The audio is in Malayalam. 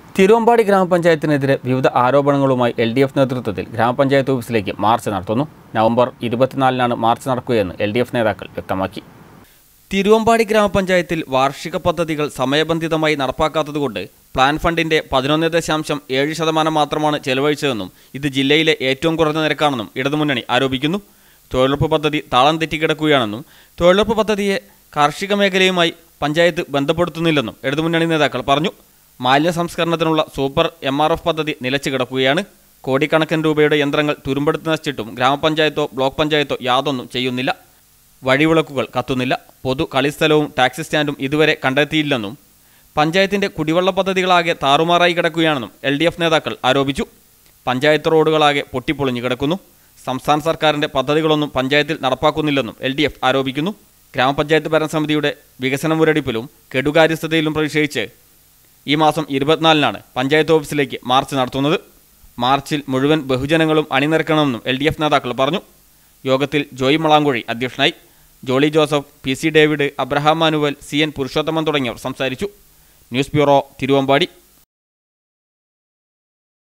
തിരുവമ്പാടി ഗ്രാമപഞ്ചായത്തിനെതിരെ വിവിധ ആരോപണങ്ങളുമായി എൽ ഡി എഫ് നേതൃത്വത്തിൽ ഗ്രാമപഞ്ചായത്ത് ഓഫീസിലേക്ക് മാർച്ച് നടത്തുന്നു നവംബർ ഇരുപത്തിനാലിനാണ് മാർച്ച് നടക്കുകയെന്ന് എൽ ഡി എഫ് നേതാക്കൾ വ്യക്തമാക്കി തിരുവമ്പാടി ഗ്രാമപഞ്ചായത്തിൽ വാർഷിക പദ്ധതികൾ സമയബന്ധിതമായി നടപ്പാക്കാത്തതുകൊണ്ട് പ്ലാൻ ഫണ്ടിന്റെ പതിനൊന്ന് ദശാംശം ഏഴ് ശതമാനം മാത്രമാണ് ചെലവഴിച്ചതെന്നും ഇത് ജില്ലയിലെ ഏറ്റവും കുറഞ്ഞ നിരക്കാണെന്നും ഇടതുമുന്നണി ആരോപിക്കുന്നു തൊഴിലുറപ്പ് പദ്ധതി താളം തെറ്റിക്കിടക്കുകയാണെന്നും തൊഴിലുറപ്പ് പദ്ധതിയെ കാർഷിക മേഖലയുമായി പഞ്ചായത്ത് ബന്ധപ്പെടുത്തുന്നില്ലെന്നും ഇടതുമുന്നണി നേതാക്കൾ പറഞ്ഞു മാലിന്യ സംസ്കരണത്തിനുള്ള സൂപ്പർ എം ആർ എഫ് പദ്ധതി നിലച്ചു കിടക്കുകയാണ് കോടിക്കണക്കിന് രൂപയുടെ യന്ത്രങ്ങൾ തുരുമ്പെടുത്ത് നശിച്ചിട്ടും ഗ്രാമപഞ്ചായത്തോ ബ്ലോക്ക് പഞ്ചായത്തോ യാതൊന്നും ചെയ്യുന്നില്ല വഴിവിളക്കുകൾ കത്തുന്നില്ല പൊതു കളിസ്ഥലവും ടാക്സി സ്റ്റാൻഡും ഇതുവരെ കണ്ടെത്തിയില്ലെന്നും പഞ്ചായത്തിന്റെ കുടിവെള്ള പദ്ധതികളാകെ താറുമാറായി കിടക്കുകയാണെന്നും എൽ ഡി എഫ് നേതാക്കൾ ആരോപിച്ചു പഞ്ചായത്ത് റോഡുകളാകെ പൊട്ടിപ്പൊളിഞ്ഞു കിടക്കുന്നു സംസ്ഥാന സർക്കാരിന്റെ പദ്ധതികളൊന്നും പഞ്ചായത്തിൽ നടപ്പാക്കുന്നില്ലെന്നും എൽ ഡി എഫ് ആരോപിക്കുന്നു ഗ്രാമപഞ്ചായത്ത് ഭരണസമിതിയുടെ വികസന മുരടിപ്പിലും കെടുകാര്യസ്ഥതയിലും പ്രതിഷേധിച്ച് ഈ മാസം ഇരുപത്തിനാലിനാണ് പഞ്ചായത്ത് ഓഫീസിലേക്ക് മാർച്ച് നടത്തുന്നത് മാർച്ചിൽ മുഴുവൻ ബഹുജനങ്ങളും അണിനിരക്കണമെന്നും എൽ ഡി എഫ് നേതാക്കൾ പറഞ്ഞു യോഗത്തിൽ ജോയ് മളാങ്കുഴി അധ്യക്ഷനായി Jolly Joseph P C David Abraham Manuel C N Purushothaman തുടങ്ങിയവർ സംസാരിച്ചു ന്യൂസ് ബ്യൂറോ തിരുവമ്പാടി